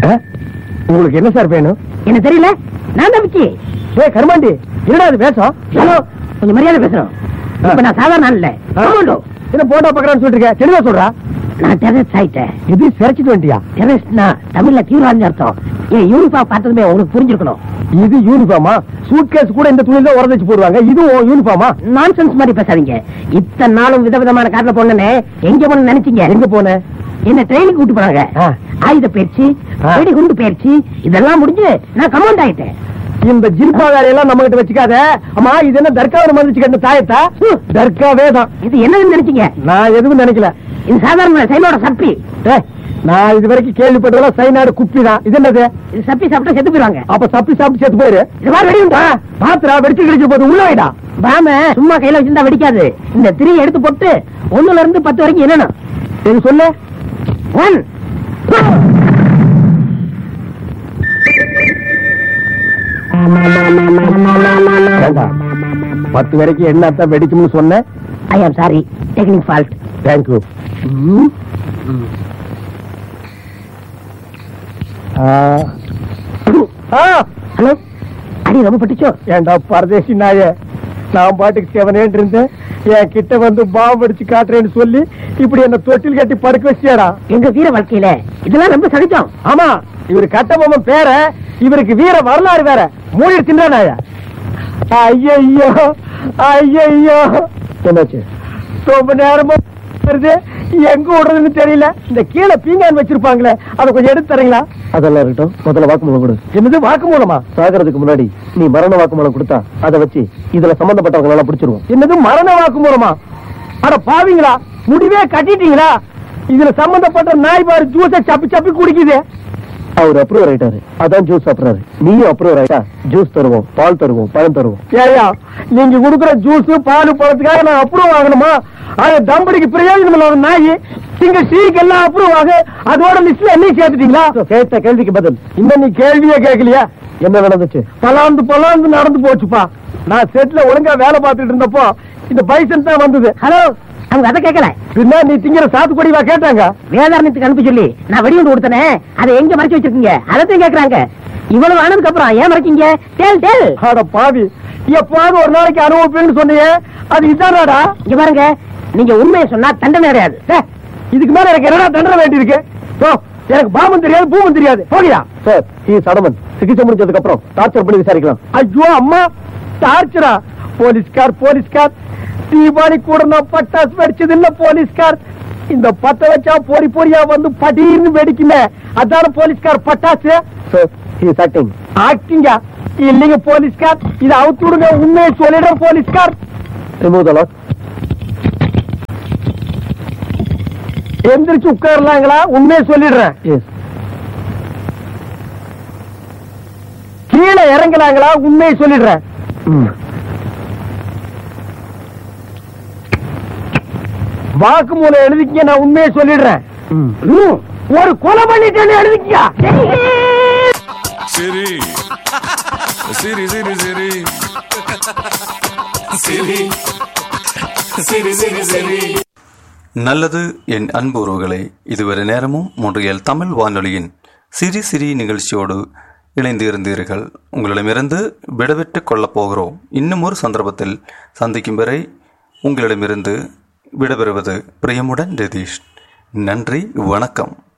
உங்களுக்கு என்ன சார் வேணும் என்ன தெரியல நான் தான் விக்கி ஏ கருமாண்டி என்னடா அது வேஷம் ஹலோ கொஞ்சம் மரியாதை பேசுறோம் இப்ப நான் சாதாரண ஆள் இல்ல கமாண்டோ. என்ன போட்டோ பாக்குறான்னு சொல்லிட்டு இருக்க தெளிவா சொல்றா நான் டெரரிஸ்ட் ஆயிட்டேன் இது சிறைச்சிட்டு வந்துட்டியா டெரரிஸ்ட்னா தமிழ்ல தீவிரவாதி அர்த்தம் என் யூனிஃபார்ம் பார்த்ததுமே உங்களுக்கு புரிஞ்சிருக்கணும் இது யூனிஃபார்மா சூட்கேஸ் கூட இந்த துணியில உரம் வச்சு போடுவாங்க இது யூனிஃபார்மா நான்சென்ஸ் மாதிரி பேசாதீங்க இத்தனை நாளும் விதவிதமான காட்டுல போனே எங்க போன நினைச்சீங்க எங்க போன என்ன ட்ரெயினுக்கு கூட்டு போனாங்க ஆ. ஆயுத பயிற்சி ஆ. வெடிகுண்டு பயிற்சி இதெல்லாம் முடிஞ்சு நான் கமாண்ட் ஆயிட்டேன் இந்த ஜில்பா வேலையெல்லாம் நம்ம கிட்ட வச்சுக்காத அம்மா இது என்ன தர்காவை மதிச்சு கட்ட தாயத்தா தர்காவே தான் இது என்னன்னு நினைச்சீங்க நான் எதுவும் நினைக்கல இது சாதாரண சைனோட சப்பி ஏய், நான் இது வரைக்கும் கேள்விப்பட்டதெல்லாம் சைனாடு குப்பி தான் இது என்னது இது சப்பி சாப்பிட்டா செத்து போயிருவாங்க அப்ப சப்பி சாப்பிட்டு செத்து போயிரு இது மாதிரி வெடியுண்டா பாத்துரா வெடிச்சு கிடைச்ச போது உள்ள வைடா பாம சும்மா கையில வச்சிருந்தா வெடிக்காது இந்த திரியை எடுத்து போட்டு ஒண்ணுல இருந்து பத்து வரைக்கும் என்னன்னு இது சொல்லு ஒன் ஏண்டா, பத்து வரைக்கும் என்ன அர்த்தம் வெடிக்கும்னு சொன்னேன் I am sorry technique fault thank you hello அடி ரொம்ப பட்டுச்சோ ஏண்டா பரதேசி நாய நான் பாட்டுக்கு செவனேன்னு இருந்தேன் என் கிட்ட வந்து பாம்பு அடிச்சு காட்டுறேன்னு சொல்லி இப்படி என்ன தொட்டில் கட்டி படுக்க வச்சியாடா எங்க வீர வாழ்க்கையில இதெல்லாம் ரொம்ப சகஜம் ஆமா இவரு கட்டபொம்மன் பேர இவருக்கு வீர வரலாறு வேற மூடி தின்றானாயா ஐயோ ஐயோ என்னாச்சு ரொம்ப நேரமா வருது எங்க விடுறதுன்னு தெரியல இந்த கீழே பீங்கான் வச்சிருப்பாங்களே அதை கொஞ்சம் எடுத்து தரீங்களா அதெல்லாம் இருக்கட்டும் முதல்ல வாக்குமூலம் கொடு என்னது வாக்குமூலமா சாகிறதுக்கு முன்னாடி நீ மரண வாக்குமூலம் கொடுத்தா அதை வச்சு இதுல சம்பந்தப்பட்டவங்க எல்லாம் பிடிச்சிருவோம் என்னது மரண வாக்குமூலமா அட பாவீங்களா முடிவே கட்டிட்டீங்களா இதுல சம்பந்தப்பட்ட நாய் பாரு ஜூஸை சப்பி சப்பி குடிக்குது அவர் அப்ரூவ் ஆயிட்டாரு அதான் ஜூஸ் சாப்பிடுறாரு நீயும் அப்ரூவ் ஆயிட்டா ஜூஸ் தருவோம் பால் தருவோம் பழம் தருவோம் ஏயா நீங்க கொடுக்குற ஜூஸ் பால் பழத்துக்காக நான் அப்ரூவ் ஆகணுமா அது தம்படிக்கு பிரயோஜனம் இல்லாத நாய் நீங்க ஸ்ரீக்கு எல்லாம் அப்ரூவ் ஆக அதோட லிஸ்ட்ல என்ன சேர்த்துட்டீங்களா கேட்ட கேள்விக்கு பதில் இன்னும் நீ கேள்வியே கேட்கலையா என்ன நடந்துச்சு பலாந்து பலாந்து நடந்து போச்சுப்பா நான் செட்ல ஒழுங்கா வேலை பார்த்துட்டு இருந்தப்போ இந்த பைசன் தான் வந்தது ஹலோ அவங்க அதை கேட்கல பின்ன நீ திங்கிற சாத்துக்குடிவா கேட்டாங்க வேதாரணத்துக்கு அனுப்பி சொல்லி நான் வெடிகுண்டு கொடுத்தனே அதை எங்க மறைச்சு வச்சிருக்கீங்க அதைத்தான் கேக்குறாங்க இவ்வளவு ஆனதுக்கு அப்புறம் ஏன் மறைக்கீங்க டேல் டேல் அட பாவி எப்பாவது ஒரு நாளைக்கு அனுபவிப்பேன்னு சொன்னியே அது இதானாடா இங்க பாருங்க நீங்க உண்மையை சொன்னா தண்டனை கிடையாது டேய், இதுக்கு மேல எனக்கு என்னடா தண்டனை வேண்டி இருக்கு எனக்கு பாம்பும் தெரியாது பூமும் தெரியாது போகியா சார் ஈ சடமன் சிகிச்சை முடிஞ்சதுக்கு அப்புறம் டார்ச்சர் பண்ணி விசாரிக்கலாம் ஐயோ அம்மா டார்ச்சரா போலீஸ்கார் போலீஸ்கார் தீபாவளி கூட நான் பட்டாசு வெடிச்சது இல்ல போலீஸ்கார் இந்த பத்த வச்சா பொறி பொறியா வந்து படீர்னு வெடிக்குமே அதான போலீஸ்கார் பட்டாசு ஆக்டிங் ஆக்டிங்கா இல்லைங்க போலீஸ்கார் இதை அவுத்து விடுங்க உண்மையை சொல்லிடுறேன் போலீஸ்கார் ரிமூவ் த லாக் எந்திரிச்சு உட்காரலாங்களா உண்மையை சொல்லிடுறேன் கீழே இறங்கலாங்களா உண்மையை சொல்லிடுறேன் வாக்குமூலம் எழுதிக்க நான் உண்மையை சொல்லிடுறேன் ம். ஒரு கொலை பண்ணிட்டேன்னு எழுதிக்கியா Siri. Siri, Siri, Siri. Siri. Siri, Siri, Siri. நல்லது என் அன்பு உறவுகளே இதுவரை நேரமும் மொன்றியல் தமிழ் வானொலியின் சிரி சிரி நிகழ்ச்சியோடு இணைந்து இருந்தீர்கள் உங்களிடமிருந்து விடவிட்டுக் கொள்ளப் போகிறோம் இன்னும் ஒரு சந்தர்ப்பத்தில் சந்திக்கும் வரை உங்களிடமிருந்து விடைபெறுவது பிரியமுடன் ரதீஷ் நன்றி வணக்கம்